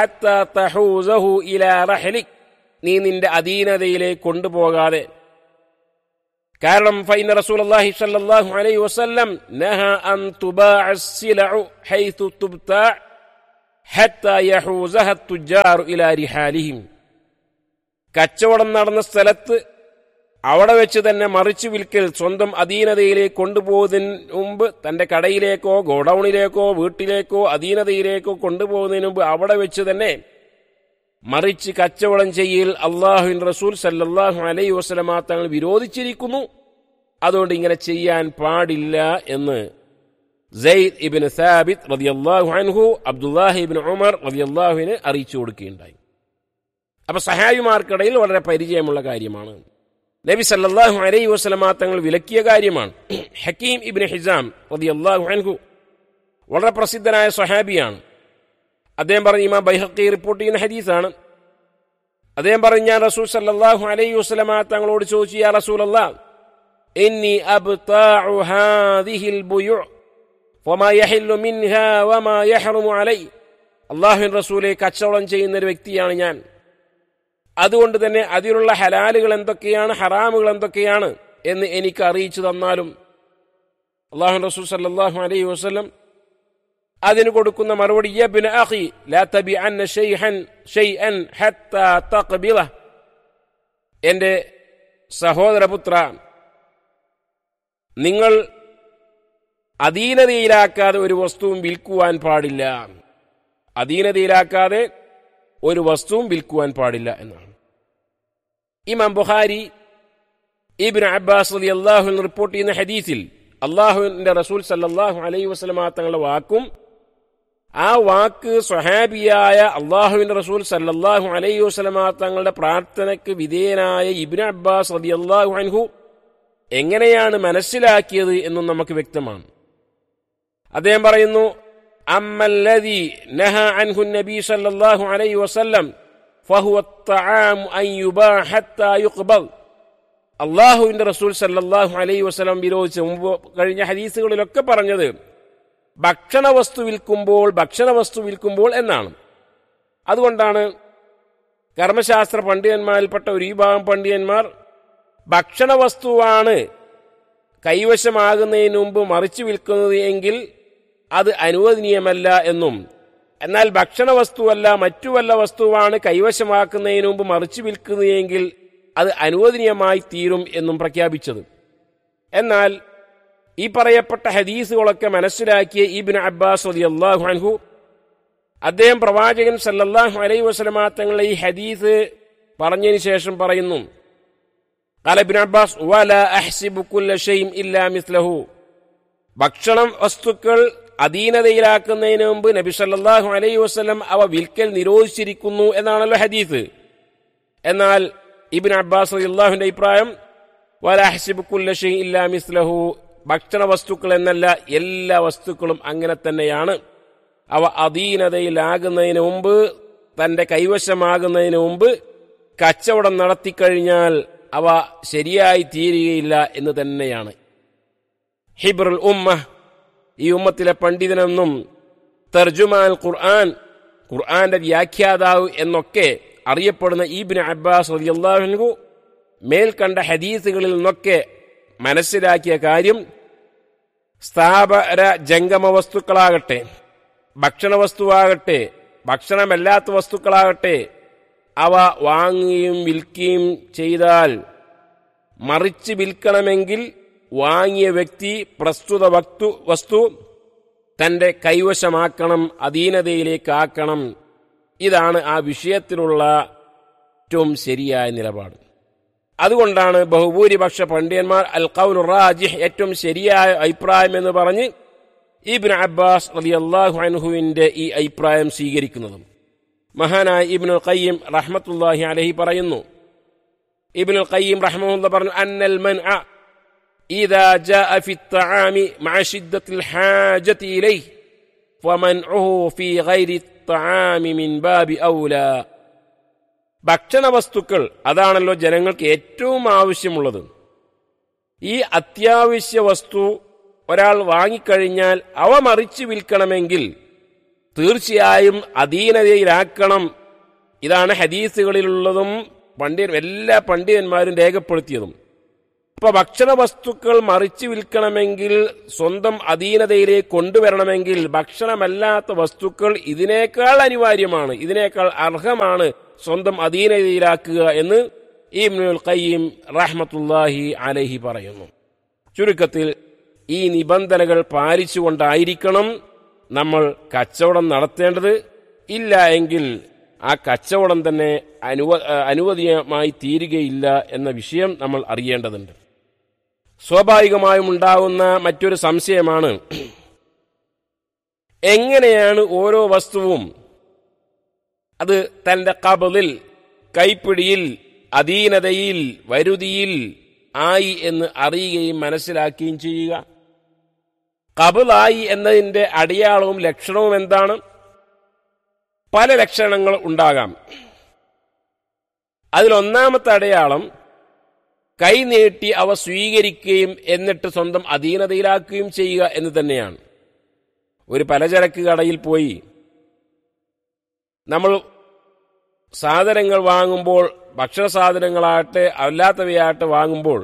നീ നിന്റെ അധീനതയിലേക്ക് കൊണ്ടുപോകാതെ കാരണം ഫൈന റസൂലുള്ളാഹി സ്വല്ലല്ലാഹു അലൈഹി വസല്ലം നഹ അൻ തുബാഅ السلع حيث تبتاع حتى يحوزها التجار الى رحالهم കച്ചവടം നടന്ന സ്ഥലത്ത് അവിടെ വെച്ച് തന്നെ മറിച്ചു വിൽക്കൽ സ്വന്തം അധീനതയിലേക്ക് കൊണ്ടുപോകുന്നതിന് മുമ്പ് തന്റെ കടയിലേക്കോ ഗോഡൌണിലേക്കോ വീട്ടിലേക്കോ അധീനതയിലേക്കോ കൊണ്ടുപോകുന്നതിന് മുമ്പ് അവിടെ വെച്ച് തന്നെ മറിച്ച് കച്ചവടം ചെയ്യൽ അള്ളാഹുവിൻ റസൂൽ സല്ലാഹു അലൈ വസ്ലമാ തങ്ങൾ വിരോധിച്ചിരിക്കുന്നു അതുകൊണ്ട് ഇങ്ങനെ ചെയ്യാൻ പാടില്ല എന്ന് സെയ്ദ് ഇബിൻ സാബിത് റതിയല്ലാഹു അൻഹു അബ്ദുല്ലാഹി ഇബിൻ ഉമർ റതിയല്ലാഹുവിന് അറിയിച്ചു കൊടുക്കുകയുണ്ടായി അപ്പൊ സഹായിമാർക്കിടയിൽ വളരെ പരിചയമുള്ള കാര്യമാണ് നബി സല്ലാഹു അലൈഹി വസ്ലമാ തങ്ങൾ വിലക്കിയ കാര്യമാണ് ഹക്കീം ഇബിൻ ഹിസാം റതിയല്ലാഹു അൻഹു വളരെ പ്രസിദ്ധനായ സഹാബിയാണ് അദ്ദേഹം പറഞ്ഞു ഇമാം ബൈഹക്കി റിപ്പോർട്ട് ചെയ്യുന്ന ഹദീസാണ് അദ്ദേഹം പറഞ്ഞു ഞാൻ റസൂൽ സല്ലല്ലാഹു അലൈഹി വസല്ലമ തങ്ങളോട് ചോദിച്ചു യാ റസൂൽ ഇന്നി അബ്താഉ ഹാദിഹിൽ ബുയു വമാ യഹില്ലു മിൻഹാ വമാ യഹ്റുമു അലൈ അള്ളാഹുവിൻ റസൂലെ കച്ചവടം ചെയ്യുന്ന ഒരു വ്യക്തിയാണ് ഞാൻ അതുകൊണ്ട് തന്നെ അതിലുള്ള ഹലാലുകൾ എന്തൊക്കെയാണ് ഹറാമുകൾ എന്തൊക്കെയാണ് എന്ന് എനിക്ക് അറിയിച്ചു തന്നാലും അള്ളാഹു റസൂൽ സല്ലല്ലാഹു അലൈഹി വസല്ലം അതിന് കൊടുക്കുന്ന മറുപടി യബ്ന അഖി ലാ തബിഅന്ന ഷൈഅൻ ഷൈഅൻ ഹത്താ തഖബില എൻ്റെ സഹോദരപുത്ര നിങ്ങൾ അധീനതയിലാക്കാതെ ഒരു വസ്തുവും വിൽക്കുവാൻ പാടില്ല അധീനതയിലാക്കാതെ ഒരു വസ്തുവും വിൽക്കുവാൻ പാടില്ല എന്നാണ് ഇമാം ബുഖാരി ഇബിൻ അബ്ബാസ് അലി അള്ളാഹു റിപ്പോർട്ട് ചെയ്യുന്ന ഹദീസിൽ അള്ളാഹുവിന്റെ റസൂൽ സല്ലല്ലാഹു അലൈഹി വസല്ലമ തങ്ങളുടെ വാക്കും ആ വാക്ക് സ്വഹാബിയായ അള്ളാഹുവിന്റെ റസൂൽ സല്ലല്ലാഹു അലൈഹി വസല്ലമ തങ്ങളുടെ പ്രാർത്ഥനയ്ക്ക് വിധേയനായ ഇബ്നു അബ്ബാസ് റളിയല്ലാഹു അൻഹു എങ്ങനെയാണ് മനസ്സിലാക്കിയത് എന്നും നമുക്ക് വ്യക്തമാണ് അദ്ദേഹം പറയുന്നു അമ്മല്ലദി നഹ അൻഹു നബി സല്ലല്ലാഹു അലൈഹി വസല്ലം ഫഹുവ الطعام അൻ യുബാ ഹത്താ യുഖ്ബൽ അള്ളാഹുവിന്റെ റസൂൽ സല്ലല്ലാഹു അലൈഹി വസല്ലം വിരോധിച്ച മുമ്പ് കഴിഞ്ഞ ഹദീസുകളിലൊക്കെ പറഞ്ഞത് ഭക്ഷണ വസ്തു വിൽക്കുമ്പോൾ ഭക്ഷണ വസ്തു വിൽക്കുമ്പോൾ എന്നാണ് അതുകൊണ്ടാണ് കർമ്മശാസ്ത്ര പണ്ഡിതന്മാരിൽപ്പെട്ട ഒരു വിഭാഗം പണ്ഡിതന്മാർ ഭക്ഷണ വസ്തുവാണ് കൈവശമാകുന്നതിന് മുമ്പ് മറിച്ചു വിൽക്കുന്നത് എങ്കിൽ അത് അനുവദനീയമല്ല എന്നും എന്നാൽ ഭക്ഷണ വസ്തുവല്ല മറ്റു വല്ല വസ്തുവാണ് കൈവശമാക്കുന്നതിന് മുമ്പ് മറിച്ചു വിൽക്കുന്നതെങ്കിൽ അത് അനുവദനീയമായി തീരും എന്നും പ്രഖ്യാപിച്ചത് എന്നാൽ ഈ പറയപ്പെട്ട ഹദീസുകളൊക്കെ മനസ്സിലാക്കിയ ഇബിൻ അബ്ബാസ് റളിയല്ലാഹു അൻഹു അദ്ദേഹം പ്രവാചകൻ സല്ലല്ലാഹു അലൈഹി വസല്ലമ തങ്ങളുടെ ഈ ഹദീസ് പറഞ്ഞതിന് ശേഷം പറയുന്നു قال ابن عباس ولا احسب كل شيء الا مثله ഭക്ഷണം വസ്തുക്കൾ അധീനതയിലാക്കുന്നതിന് മുമ്പ് നബി സല്ലല്ലാഹു അലൈഹി വസല്ലം അവ വിൽക്കൽ നിരോധിച്ചിരിക്കുന്നു എന്നാണല്ലോ ഹദീസ് എന്നാൽ ഇബിൻ അബ്ബാസ് റളിയല്ലാഹുവിന്റെ അഭിപ്രായം വല അഹ്സിബു കുല്ല ഷൈഇൻ ഇല്ലാ മിസ്ലഹു ഭക്ഷണ വസ്തുക്കൾ എന്നല്ല എല്ലാ വസ്തുക്കളും അങ്ങനെ തന്നെയാണ് അവ അധീനതയിലാകുന്നതിന് മുമ്പ് തന്റെ കൈവശമാകുന്നതിന് മുമ്പ് കച്ചവടം നടത്തിക്കഴിഞ്ഞാൽ അവ ശരിയായി തീരുകയില്ല എന്ന് തന്നെയാണ് ഹിബ്രുൽ ഉമ്മ ഈ ഉമ്മത്തിലെ പണ്ഡിതനെന്നും തർജുമാൻ ഖുർആൻ ഖുർആന്റെ വ്യാഖ്യാതാവ് എന്നൊക്കെ അറിയപ്പെടുന്ന ഈബിന് അബ്ബാസ് റളിയല്ലാഹു മേൽക്കണ്ട ഹദീസുകളിൽ നിന്നൊക്കെ മനസ്സിലാക്കിയ കാര്യം സ്ഥാപന ജംഗമ വസ്തുക്കളാകട്ടെ ഭക്ഷണ വസ്തുവാകട്ടെ ഭക്ഷണമല്ലാത്ത വസ്തുക്കളാകട്ടെ അവ വാങ്ങുകയും വിൽക്കുകയും ചെയ്താൽ മറിച്ച് വിൽക്കണമെങ്കിൽ വാങ്ങിയ വ്യക്തി പ്രസ്തുത വസ്തു വസ്തു തന്റെ കൈവശമാക്കണം അധീനതയിലേക്കാക്കണം ഇതാണ് ആ വിഷയത്തിലുള്ള ഏറ്റവും ശരിയായ നിലപാട് അതുകൊണ്ടാണ് ബഹുഭൂരിപക്ഷ പണ്ഡിതന്മാർ അൽ ഖൗൽ റാജിഹ് ഏറ്റവും ശരിയായ അഭിപ്രായം എന്ന് പറഞ്ഞ് ഇബ്ൻ അബ്ബാസ് റളിയല്ലാഹു അൻഹുവിന്റെ ഈ അഭിപ്രായം സ്വീകരിക്കുന്നതും മഹാനായ ഇബ്നുൽ ഖയ്യിം റഹ്മത്തുള്ളാഹി അലൈഹി പറയുന്നു ഇബ്നുൽ ഖയ്യിം റഹ്മഹുല്ല പറഞ്ഞു അന്നൽ മൻഅ إذا جاء في الطعام مع شدة الحاجة إليه فمنعه في غير الطعام من باب أولى ഭക്ഷണ വസ്തുക്കൾ അതാണല്ലോ ജനങ്ങൾക്ക് ഏറ്റവും ആവശ്യമുള്ളത് ഈ അത്യാവശ്യ വസ്തു ഒരാൾ വാങ്ങിക്കഴിഞ്ഞാൽ അവ മറിച്ച് വിൽക്കണമെങ്കിൽ തീർച്ചയായും അധീനതയിലാക്കണം ഇതാണ് ഹദീസുകളിലുള്ളതും പണ്ഡിതൻ എല്ലാ പണ്ഡിതന്മാരും രേഖപ്പെടുത്തിയതും അപ്പൊ ഭക്ഷണ വസ്തുക്കൾ മറിച്ച് വിൽക്കണമെങ്കിൽ സ്വന്തം അധീനതയിലേക്ക് കൊണ്ടുവരണമെങ്കിൽ ഭക്ഷണമല്ലാത്ത വസ്തുക്കൾ ഇതിനേക്കാൾ അനിവാര്യമാണ് ഇതിനേക്കാൾ അർഹമാണ് സ്വന്തം അധീനതയിലാക്കുക എന്ന് ഇബ്നുൽ ഖയ്യിം റഹ്മത്തുല്ലാഹി അലഹി പറയുന്നു ചുരുക്കത്തിൽ ഈ നിബന്ധനകൾ പാലിച്ചുകൊണ്ടായിരിക്കണം നമ്മൾ കച്ചവടം നടത്തേണ്ടത് ഇല്ല എങ്കിൽ ആ കച്ചവടം തന്നെ അനുവ അനുവദീയമായി തീരുകയില്ല എന്ന വിഷയം നമ്മൾ അറിയേണ്ടതുണ്ട് സ്വാഭാവികമായും ഉണ്ടാകുന്ന മറ്റൊരു സംശയമാണ് എങ്ങനെയാണ് ഓരോ വസ്തുവും അത് തന്റെ കബലിൽ കൈപ്പിടിയിൽ അധീനതയിൽ വരുതിയിൽ ആയി എന്ന് അറിയുകയും മനസ്സിലാക്കുകയും ചെയ്യുക കബിലായി എന്നതിന്റെ അടയാളവും ലക്ഷണവും എന്താണ് പല ലക്ഷണങ്ങൾ ഉണ്ടാകാം അതിലൊന്നാമത്തെ അടയാളം കൈ നീട്ടി അവ സ്വീകരിക്കുകയും എന്നിട്ട് സ്വന്തം അധീനതയിലാക്കുകയും ചെയ്യുക എന്ന് തന്നെയാണ് ഒരു പലചരക്ക് കടയിൽ പോയി നമ്മൾ സാധനങ്ങൾ വാങ്ങുമ്പോൾ ഭക്ഷണ സാധനങ്ങളാകട്ടെ അല്ലാത്തവയാകട്ടെ വാങ്ങുമ്പോൾ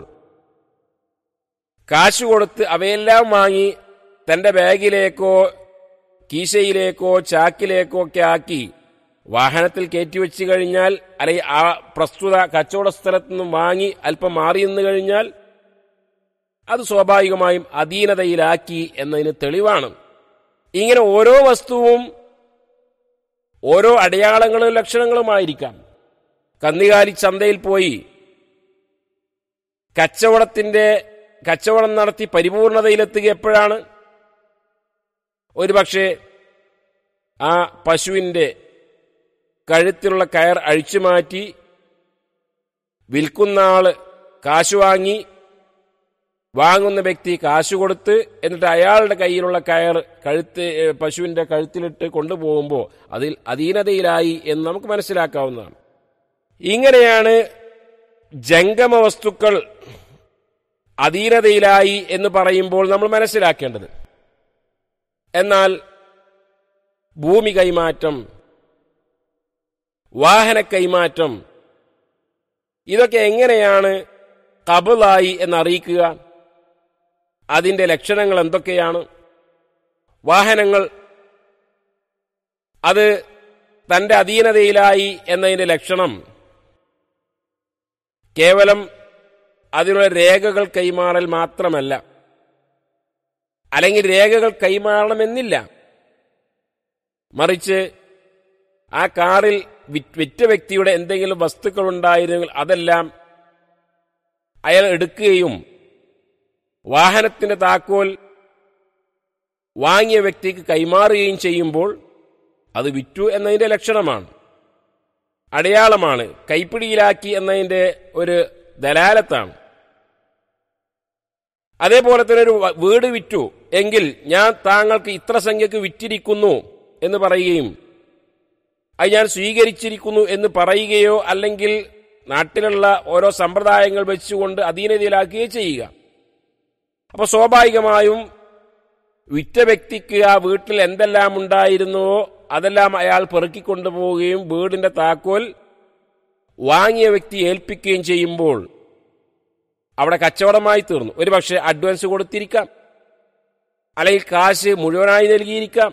കാശ് കൊടുത്ത് അവയെല്ലാം വാങ്ങി തന്റെ ബാഗിലേക്കോ കീശയിലേക്കോ ചാക്കിലേക്കോ ഒക്കെ ആക്കി വാഹനത്തിൽ കയറ്റിവെച്ച് കഴിഞ്ഞാൽ അല്ലെങ്കിൽ ആ പ്രസ്തുത കച്ചവട സ്ഥലത്തു നിന്നും വാങ്ങി അല്പം മാറി നിന്ന് കഴിഞ്ഞാൽ അത് സ്വാഭാവികമായും അധീനതയിലാക്കി എന്നതിന് തെളിവാണ് ഇങ്ങനെ ഓരോ വസ്തുവും ഓരോ അടയാളങ്ങളും ലക്ഷണങ്ങളുമായിരിക്കാം കന്നുകാലി ചന്തയിൽ പോയി കച്ചവടത്തിന്റെ കച്ചവടം നടത്തി പരിപൂർണതയിലെത്തുക എപ്പോഴാണ് ഒരുപക്ഷെ ആ പശുവിൻ്റെ കഴുത്തിലുള്ള കയർ അഴിച്ചു മാറ്റി വിൽക്കുന്ന ആള് കാശ് വാങ്ങി വാങ്ങുന്ന വ്യക്തി കാശ് കൊടുത്ത് എന്നിട്ട് അയാളുടെ കയ്യിലുള്ള കയർ കഴുത്ത് ഏ, പശുവിന്റെ കഴുത്തിലിട്ട് കൊണ്ടുപോകുമ്പോൾ അതിൽ അധീനതയിലായി എന്ന് നമുക്ക് മനസ്സിലാക്കാവുന്നതാണ് ഇങ്ങനെയാണ് ജംഗമ വസ്തുക്കൾ അധീനതയിലായി എന്ന് പറയുമ്പോൾ നമ്മൾ മനസ്സിലാക്കേണ്ടത് എന്നാൽ ഭൂമി കൈമാറ്റം വാഹന കൈമാറ്റം ഇതൊക്കെ എങ്ങനെയാണ് കബലായി എന്നറിയിക്കുക അതിന്റെ ലക്ഷണങ്ങൾ എന്തൊക്കെയാണ് വാഹനങ്ങൾ അത് തന്റെ അധീനതയിലായി എന്നതിന്റെ ലക്ഷണം കേവലം അതിനുള്ള രേഖകൾ കൈമാറൽ മാത്രമല്ല അല്ലെങ്കിൽ രേഖകൾ കൈമാറണമെന്നില്ല മറിച്ച് ആ കാറിൽ വി- വിറ്റ വ്യക്തിയുടെ എന്തെങ്കിലും വസ്തുക്കൾ ഉണ്ടായിരുന്നെങ്കിൽ അതെല്ലാം അയാൾ എടുക്കുകയും വാഹനത്തിന്റെ താക്കോൽ വാങ്ങിയ വ്യക്തിക്ക് കൈമാറുകയും ചെയ്യുമ്പോൾ അത് വിറ്റു എന്നതിന്റെ ലക്ഷണമാണ് അടയാളമാണ് കൈപ്പിടിയിലാക്കി എന്നതിന്റെ ഒരു ദലാലത്താണ് അതേപോലെ തന്നെ ഒരു വ- വീട് വിറ്റു എങ്കിൽ ഞാൻ താങ്കൾക്ക് ഇത്ര സംഖ്യക്ക് വിറ്റിരിക്കുന്നു എന്ന് പറയുകയും അത് ഞാൻ സ്വീകരിച്ചിരിക്കുന്നു എന്ന് പറയുകയോ അല്ലെങ്കിൽ നാട്ടിലുള്ള ഓരോ സമ്പ്രദായങ്ങൾ വെച്ചുകൊണ്ട് അധീനതയിലാക്കുകയോ ചെയ്യുക അപ്പൊ സ്വാഭാവികമായും വിറ്റ വ്യക്തിക്ക് ആ വീട്ടിൽ എന്തെല്ലാം ഉണ്ടായിരുന്നുവോ അതെല്ലാം അയാൾ പെറുക്കിക്കൊണ്ടുപോവുകയും വീടിന്റെ താക്കോൽ വാങ്ങിയ വ്യക്തി ഏൽപ്പിക്കുകയും ചെയ്യുമ്പോൾ അവിടെ കച്ചവടമായി തീർന്നു ഒരു പക്ഷേ അഡ്വാൻസ് കൊടുത്തിരിക്കാം അല്ലെങ്കിൽ കാശ് മുഴുവനായി നൽകിയിരിക്കാം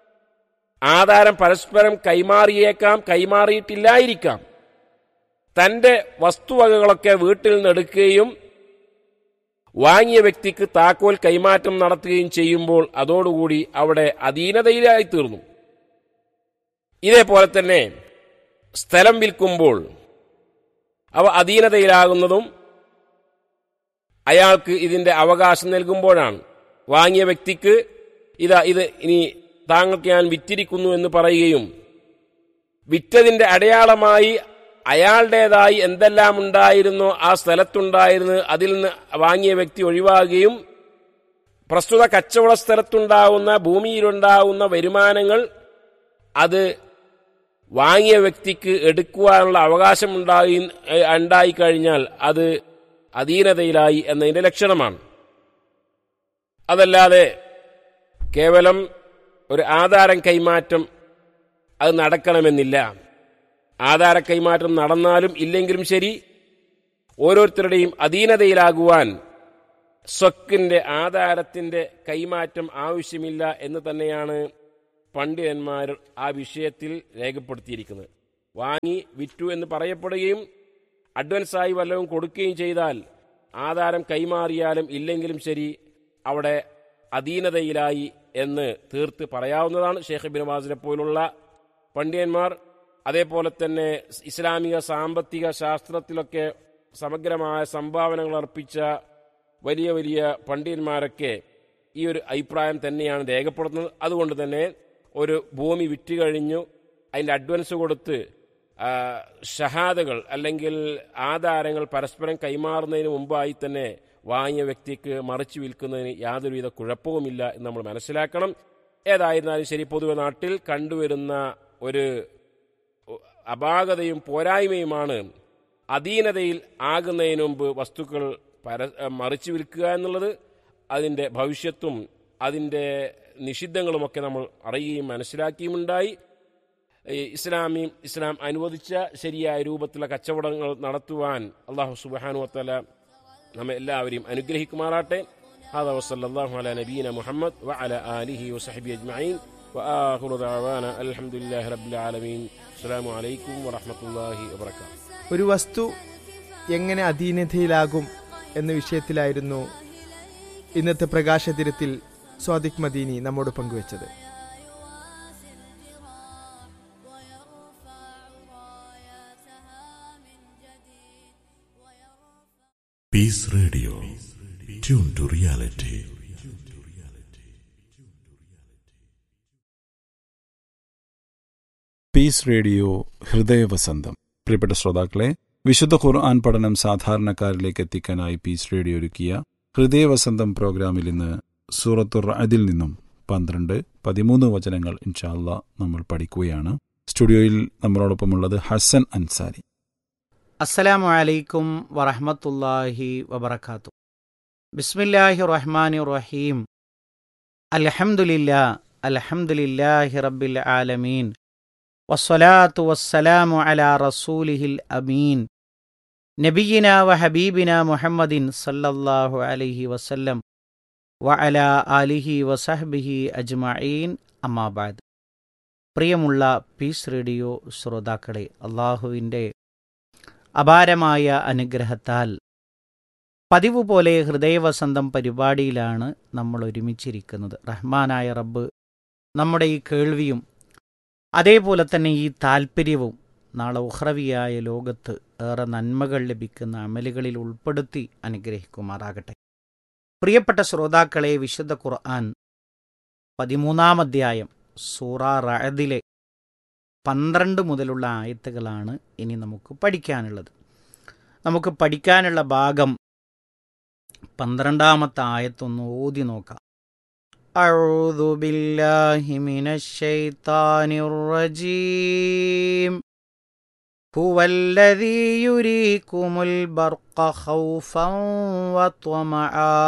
ആധാരം പരസ്പരം കൈമാറിയേക്കാം കൈമാറിയിട്ടില്ലായിരിക്കാം തന്റെ വസ്തുവകകളൊക്കെ വീട്ടിൽ നിന്ന് എടുക്കുകയും വാങ്ങിയ വ്യക്തിക്ക് താക്കോൽ കൈമാറ്റം നടത്തുകയും ചെയ്യുമ്പോൾ അതോടുകൂടി അവിടെ അധീനതയിലായി തീർന്നു ഇതേപോലെ തന്നെ സ്ഥലം വിൽക്കുമ്പോൾ അവ അധീനതയിലാകുന്നതും അയാൾക്ക് ഇതിന്റെ അവകാശം നൽകുമ്പോഴാണ് വാങ്ങിയ വ്യക്തിക്ക് ഇതാ ഇത് ഇനി താങ്കൾക്ക് ഞാൻ വിറ്റിരിക്കുന്നു എന്ന് പറയുകയും വിറ്റതിന്റെ അടയാളമായി അയാളുടേതായി എന്തെല്ലാം ഉണ്ടായിരുന്നോ ആ സ്ഥലത്തുണ്ടായിരുന്നു അതിൽ നിന്ന് വാങ്ങിയ വ്യക്തി ഒഴിവാകുകയും പ്രസ്തുത കച്ചവട സ്ഥലത്തുണ്ടാവുന്ന ഭൂമിയിലുണ്ടാവുന്ന വരുമാനങ്ങൾ അത് വാങ്ങിയ വ്യക്തിക്ക് എടുക്കുവാനുള്ള അവകാശം ഉണ്ടായി ഉണ്ടായിക്കഴിഞ്ഞാൽ അത് അധീനതയിലായി എന്നതിന്റെ ലക്ഷണമാണ് അതല്ലാതെ കേവലം ഒരു ആധാരം കൈമാറ്റം അത് നടക്കണമെന്നില്ല ആധാര കൈമാറ്റം നടന്നാലും ഇല്ലെങ്കിലും ശരി ഓരോരുത്തരുടെയും അധീനതയിലാകുവാൻ സ്വക്കിന്റെ ആധാരത്തിന്റെ കൈമാറ്റം ആവശ്യമില്ല എന്ന് തന്നെയാണ് പണ്ഡിതന്മാർ ആ വിഷയത്തിൽ രേഖപ്പെടുത്തിയിരിക്കുന്നത് വാങ്ങി വിറ്റു എന്ന് പറയപ്പെടുകയും അഡ്വാൻസായി വല്ലതും കൊടുക്കുകയും ചെയ്താൽ ആധാരം കൈമാറിയാലും ഇല്ലെങ്കിലും ശരി അവിടെ അധീനതയിലായി എന്ന് തീർത്ത് പറയാവുന്നതാണ് ഷേഖ് ബിൻ ബാസിനെ പോലുള്ള പണ്ഡിതന്മാർ അതേപോലെ തന്നെ ഇസ്ലാമിക സാമ്പത്തിക ശാസ്ത്രത്തിലൊക്കെ സമഗ്രമായ സംഭാവനകൾ അർപ്പിച്ച വലിയ വലിയ പണ്ഡിതന്മാരൊക്കെ ഈ ഒരു അഭിപ്രായം തന്നെയാണ് രേഖപ്പെടുത്തുന്നത് അതുകൊണ്ട് തന്നെ ഒരു ഭൂമി വിറ്റ് കഴിഞ്ഞു അതിൻ്റെ അഡ്വാൻസ് കൊടുത്ത് ആ, ഷഹാദകൾ അല്ലെങ്കിൽ ആധാരങ്ങൾ പരസ്പരം കൈമാറുന്നതിന് മുമ്പായി തന്നെ വാങ്ങിയ വ്യക്തിക്ക് മറിച്ചു വിൽക്കുന്നതിന് യാതൊരുവിധ കുഴപ്പവുമില്ല എന്ന് നമ്മൾ മനസ്സിലാക്കണം ഏതായിരുന്നാലും ശരി പൊതുവെ നാട്ടിൽ കണ്ടുവരുന്ന ഒരു അപാകതയും പോരായ്മയുമാണ് അധീനതയിൽ ആകുന്നതിന് മുമ്പ് വസ്തുക്കൾ പര മറിച്ചു വിൽക്കുക എന്നുള്ളത് അതിൻ്റെ ഭവിഷ്യത്തും അതിൻ്റെ നിഷിദ്ധങ്ങളുമൊക്കെ നമ്മൾ അറിയുകയും മനസ്സിലാക്കിയുമുണ്ടായി ഈ ഇസ്ലാമി ഇസ്ലാം അനുവദിച്ച ശരിയായ രൂപത്തിലുള്ള കച്ചവടങ്ങൾ നടത്തുവാൻ അള്ളാഹു സുബാനു വത്തല നമ്മെ എല്ലാവരെയും അനുഗ്രഹിക്കുമാറാട്ടെ هذا وصلى الله على نبينا محمد وعلى آله وصحبه أجمعين وآخر دعوانا الحمد لله رب العالمين السلام عليكم ورحمة الله وبركاته ഒരു വസ്തു എങ്ങനെ അധീനതയിലാകും എന്ന വിഷയത്തിലായിരുന്നു ഇന്നത്തെ പ്രകാശതിരത്തിൽ സ്വാദിഖ് മദീനി നമ്മോട് പങ്കുവച്ചത് Peace Radio. Tune to reality. Peace radio ഹൃദയവസന്തം പ്രിയപ്പെട്ട ശ്രോതാക്കളെ വിശുദ്ധ ഖുർആൻ പഠനം സാധാരണക്കാരിലേക്ക് എത്തിക്കാനായി പീസ് റേഡിയോ ഒരുക്കിയ ഹൃദയവസന്തം പ്രോഗ്രാമിൽ ഇന്ന് സൂറത്തുർ അതിൽ നിന്നും പന്ത്രണ്ട് പതിമൂന്ന് വചനങ്ങൾ ഇൻഷാല്ല നമ്മൾ പഠിക്കുകയാണ് സ്റ്റുഡിയോയിൽ നമ്മളോടൊപ്പമുള്ളത് ഹസൻ അൻസാരി അസ്സലാമു അലൈക്കും വറഹമത്തല്ലാഹി വബർക്കാത്തു ബിസ്മില്ലാഹി റഹ്മാനി റഹീം അൽഹംദുലില്ലാ അൽഹംദുലില്ലാഹി റബ്ബിൽ ആലമീൻ വസ്സലാത്തു വസ്സലാമു അലാ റസൂലിഹിൽ അമീൻ നബിയിന വ ഹബീബിന മുഹമ്മദിൻ സല്ലല്ലാഹു അലൈഹി വസല്ലം വ അലാ ആലിഹി വസഹ്ബിഹി അജ്മഈൻ അമ്മാബാദ് പ്രിയമുള്ള പീസ് റേഡിയോ ശ്രോതാക്കളെ അള്ളാഹുവിൻ്റെ അപാരമായ അനുഗ്രഹത്താൽ പതിവ് പോലെ ഹൃദയവസന്തം പരിപാടിയിലാണ് നമ്മൾ ഒരുമിച്ചിരിക്കുന്നത് റഹ്മാനായ റബ്ബ് നമ്മുടെ ഈ കേൾവിയും അതേപോലെ തന്നെ ഈ താൽപ്പര്യവും നാളെ ഉഹ്രവിയായ ലോകത്ത് ഏറെ നന്മകൾ ലഭിക്കുന്ന അമലുകളിൽ ഉൾപ്പെടുത്തി അനുഗ്രഹിക്കുമാറാകട്ടെ പ്രിയപ്പെട്ട ശ്രോതാക്കളെ വിശുദ്ധ ഖുർആൻ പതിമൂന്നാം അധ്യായം സൂറ റഅദിലെ പന്ത്രണ്ട് മുതലുള്ള ആയത്തുകളാണ് ഇനി നമുക്ക് പഠിക്കാനുള്ളത് നമുക്ക് പഠിക്കാനുള്ള ഭാഗം പന്ത്രണ്ടാമത്തെ ആയത്തൊന്ന് ഓതി നോക്കാം أعوذ بالله من الشيطان الرجيم هو الذي يريكم البرق خوفا وطمعا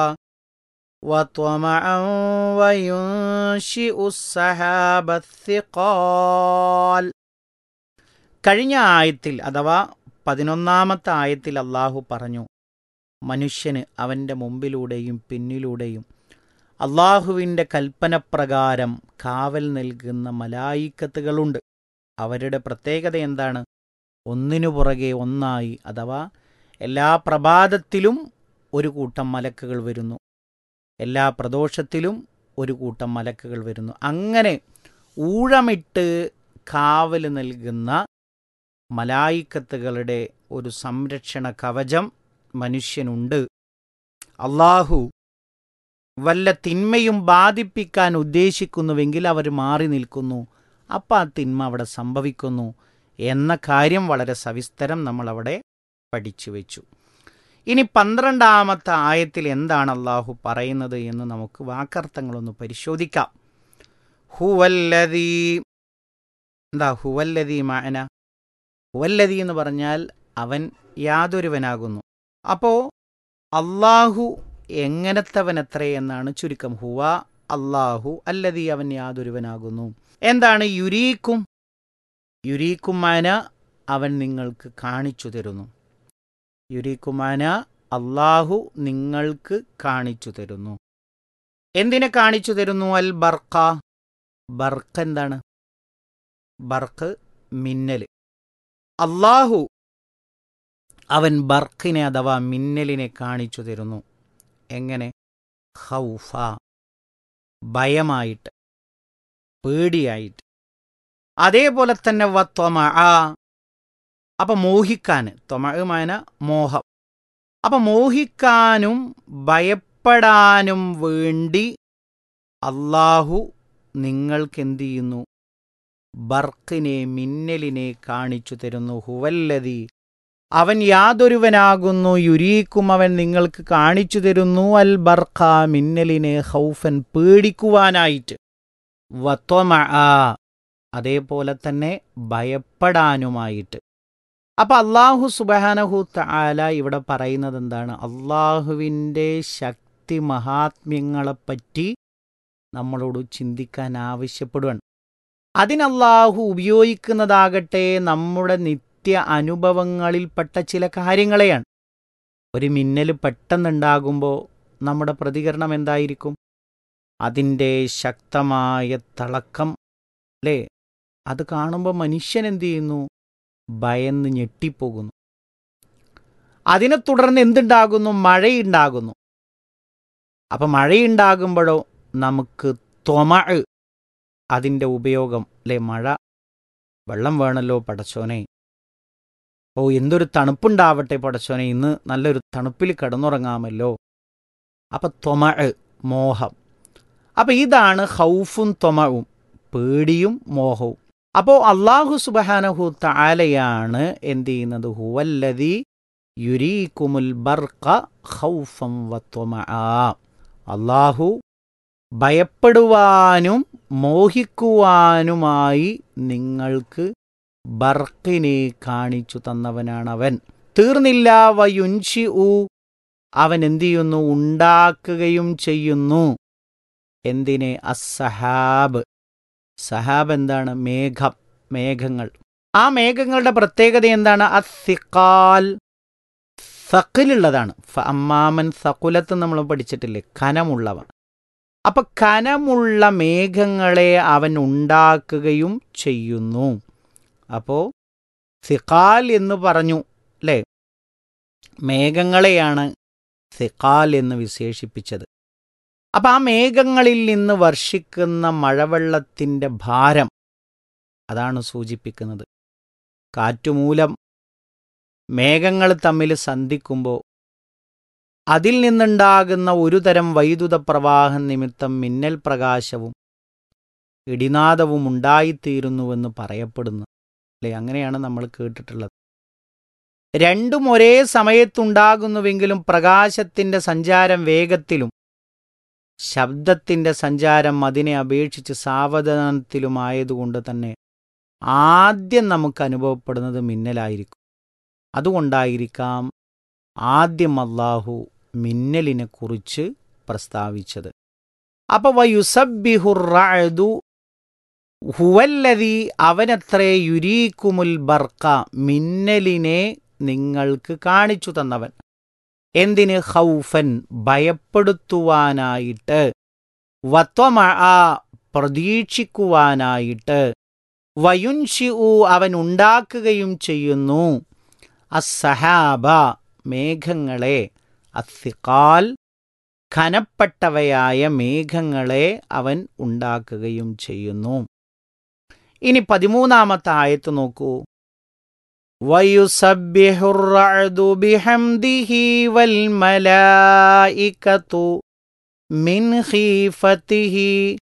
وطمعا وينشئ السحاب الثقال കഴിഞ്ഞ ആയത്തിൽ അഥവാ പതിനൊന്നാമത്തെ ആയത്തിൽ അള്ളാഹു പറഞ്ഞു മനുഷ്യന് അവൻ്റെ മുമ്പിലൂടെയും പിന്നിലൂടെയും അള്ളാഹുവിൻ്റെ കൽപ്പനപ്രകാരം കാവൽ നൽകുന്ന മലായിക്കത്തുകളുണ്ട് അവരുടെ പ്രത്യേകത എന്താണ് ഒന്നിനു പുറകെ ഒന്നായി അഥവാ എല്ലാ പ്രഭാതത്തിലും ഒരു കൂട്ടം മലക്കുകൾ വരുന്നു എല്ലാ പ്രദോഷത്തിലും ഒരു കൂട്ടം മലക്കുകൾ വരുന്നു അങ്ങനെ ഊഴമിട്ട് കാവൽ നൽകുന്ന മലായിക്കത്തുകളുടെ ഒരു സംരക്ഷണ കവചം മനുഷ്യനുണ്ട് അള്ളാഹു വല്ല തിന്മയും ബാധിപ്പിക്കാൻ ഉദ്ദേശിക്കുന്നുവെങ്കിൽ അവർ മാറി നിൽക്കുന്നു അപ്പം ആ തിന്മ അവിടെ സംഭവിക്കുന്നു എന്ന കാര്യം വളരെ സവിസ്തരം നമ്മളവിടെ പഠിച്ചു വെച്ചു ഇനി പന്ത്രണ്ടാമത്തെ ആയത്തിൽ എന്താണ് അള്ളാഹു പറയുന്നത് എന്ന് നമുക്ക് വാക്കർത്ഥങ്ങളൊന്ന് പരിശോധിക്കാം ഹുവല്ലതി എന്താ ഹുവല്ലതി മാന ഹുവല്ലതി എന്ന് പറഞ്ഞാൽ അവൻ യാതൊരുവനാകുന്നു അപ്പോൾ അള്ളാഹു എങ്ങനത്തവനത്രേ എന്നാണ് ചുരുക്കം ഹുവ അള്ളാഹു അല്ലതി അവൻ യാതൊരുവനാകുന്നു എന്താണ് യുരീക്കും യുരീക്കുമാന അവൻ നിങ്ങൾക്ക് കാണിച്ചു തരുന്നു യുരീക്കുമാന അള്ളാഹു നിങ്ങൾക്ക് കാണിച്ചു തരുന്നു എന്തിനെ കാണിച്ചു തരുന്നു അൽ ബർക്ക ബർക്ക് എന്താണ് ബർക്ക് മിന്നൽ അള്ളാഹു അവൻ ബർക്കിനെ അഥവാ മിന്നലിനെ കാണിച്ചു തരുന്നു എങ്ങനെ ഹൗഫ ഭയമായിട്ട് പേടിയായിട്ട് അതേപോലെ തന്നെ വ ത്വമ അപ്പൊ മോഹിക്കാൻ ത്വമന മോഹം അപ്പൊ മോഹിക്കാനും ഭയപ്പെടാനും വേണ്ടി അള്ളാഹു നിങ്ങൾക്ക് എന്ത് ചെയ്യുന്നു ബർക്കിനെ മിന്നലിനെ കാണിച്ചു തരുന്നു ഹുവല്ലതി അവൻ യാതൊരുവനാകുന്നു യുരീക്കും അവൻ നിങ്ങൾക്ക് കാണിച്ചു തരുന്നു അൽ ബർഖ മിന്നലിനെ ഹൗഫൻ പേടിക്കുവാനായിട്ട് വത്വമ അതേപോലെ തന്നെ ഭയപ്പെടാനുമായിട്ട് അപ്പൊ അള്ളാഹു സുബാനഹു താല ഇവിടെ പറയുന്നത് എന്താണ് അള്ളാഹുവിൻ്റെ ശക്തി മഹാത്മ്യങ്ങളെപ്പറ്റി നമ്മളോട് ചിന്തിക്കാൻ ആവശ്യപ്പെടുകയാണ് അതിനല്ലാഹു ഉപയോഗിക്കുന്നതാകട്ടെ നമ്മുടെ നിത്യ അനുഭവങ്ങളിൽപ്പെട്ട ചില കാര്യങ്ങളെയാണ് ഒരു മിന്നൽ പെട്ടെന്നുണ്ടാകുമ്പോൾ നമ്മുടെ പ്രതികരണം എന്തായിരിക്കും അതിൻ്റെ ശക്തമായ തിളക്കം അല്ലേ അത് കാണുമ്പോൾ മനുഷ്യൻ എന്ത് ചെയ്യുന്നു ഭയന്ന് ഞെട്ടിപ്പോകുന്നു അതിനെ തുടർന്ന് എന്തുണ്ടാകുന്നു മഴയുണ്ടാകുന്നു അപ്പം മഴയുണ്ടാകുമ്പോഴോ നമുക്ക് ത്വമ അതിൻ്റെ ഉപയോഗം അല്ലേ മഴ വെള്ളം വേണമല്ലോ പടച്ചോനെ ഓ എന്തൊരു തണുപ്പുണ്ടാവട്ടെ പടച്ചോനെ ഇന്ന് നല്ലൊരു തണുപ്പിൽ കിടന്നുറങ്ങാമല്ലോ അപ്പം ത്വമ മോഹം അപ്പം ഇതാണ് ഹൗഫും ത്വമവും പേടിയും മോഹവും അപ്പോൾ അള്ളാഹു സുബഹാനഹു താലയാണ് എന്ത് ചെയ്യുന്നത് ഹുവല്ലതി യുരീക്കുമുൽ ബർക്ക ഹൗഫം വത്വമ അള്ളാഹു ഭയപ്പെടുവാനും മോഹിക്കുവാനുമായി നിങ്ങൾക്ക് ബർക്കിനെ കാണിച്ചു തന്നവനാണ് അവൻ തീർന്നില്ല വയുൻഷി ഉ അവൻ എന്തു ചെയ്യുന്നു ഉണ്ടാക്കുകയും ചെയ്യുന്നു എന്തിനെ അസഹാബ് സഹാബ് എന്താണ് മേഘം മേഘങ്ങൾ ആ മേഘങ്ങളുടെ പ്രത്യേകത എന്താണ് അസിക്കാൽ സക്കിലുള്ളതാണ് അമ്മാമൻ സകുലത്ത് നമ്മൾ പഠിച്ചിട്ടില്ലേ കനമുള്ളവ അപ്പൊ കനമുള്ള മേഘങ്ങളെ അവൻ ഉണ്ടാക്കുകയും ചെയ്യുന്നു അപ്പോ സിക്കാൽ എന്ന് പറഞ്ഞു അല്ലേ മേഘങ്ങളെയാണ് സിക്കാൽ എന്ന് വിശേഷിപ്പിച്ചത് അപ്പൊ ആ മേഘങ്ങളിൽ നിന്ന് വർഷിക്കുന്ന മഴവെള്ളത്തിൻ്റെ ഭാരം അതാണ് സൂചിപ്പിക്കുന്നത് കാറ്റുമൂലം മേഘങ്ങൾ തമ്മിൽ സന്ധിക്കുമ്പോൾ അതിൽ നിന്നുണ്ടാകുന്ന ഒരു തരം വൈദ്യുത പ്രവാഹം നിമിത്തം മിന്നൽ പ്രകാശവും ഇടിനാദവും ഉണ്ടായിത്തീരുന്നുവെന്ന് പറയപ്പെടുന്നു അല്ലേ അങ്ങനെയാണ് നമ്മൾ കേട്ടിട്ടുള്ളത് രണ്ടും ഒരേ സമയത്തുണ്ടാകുന്നുവെങ്കിലും പ്രകാശത്തിൻ്റെ സഞ്ചാരം വേഗത്തിലും ശബ്ദത്തിൻ്റെ സഞ്ചാരം അതിനെ അപേക്ഷിച്ച് സാവധാനത്തിലുമായതുകൊണ്ട് തന്നെ ആദ്യം നമുക്ക് അനുഭവപ്പെടുന്നത് മിന്നലായിരിക്കും അതുകൊണ്ടായിരിക്കാം ആദ്യം അള്ളാഹു മിന്നലിനെ കുറിച്ച് പ്രസ്താവിച്ചത് അപ്പൊ വയുസബിഹുറു ഹുവല്ലതി അവനത്രേ യുരീക്കുമുൽ ബർക്ക മിന്നലിനെ നിങ്ങൾക്ക് കാണിച്ചു തന്നവൻ എന്തിന് ഹൗഫൻ ഭയപ്പെടുത്തുവാനായിട്ട് വത്വമ പ്രതീക്ഷിക്കുവാനായിട്ട് വയുൻഷി അവൻ ഉണ്ടാക്കുകയും ചെയ്യുന്നു അസഹാബ മേഘങ്ങളെ അസിക്കാൽ ഖനപ്പെട്ടവയായ മേഘങ്ങളെ അവൻ ഉണ്ടാക്കുകയും ചെയ്യുന്നു ഇനി പതിമൂന്നാമത്തെ ആയത്ത് നോക്കൂ ويسبح الرعد بحمده والملائكة من خيفته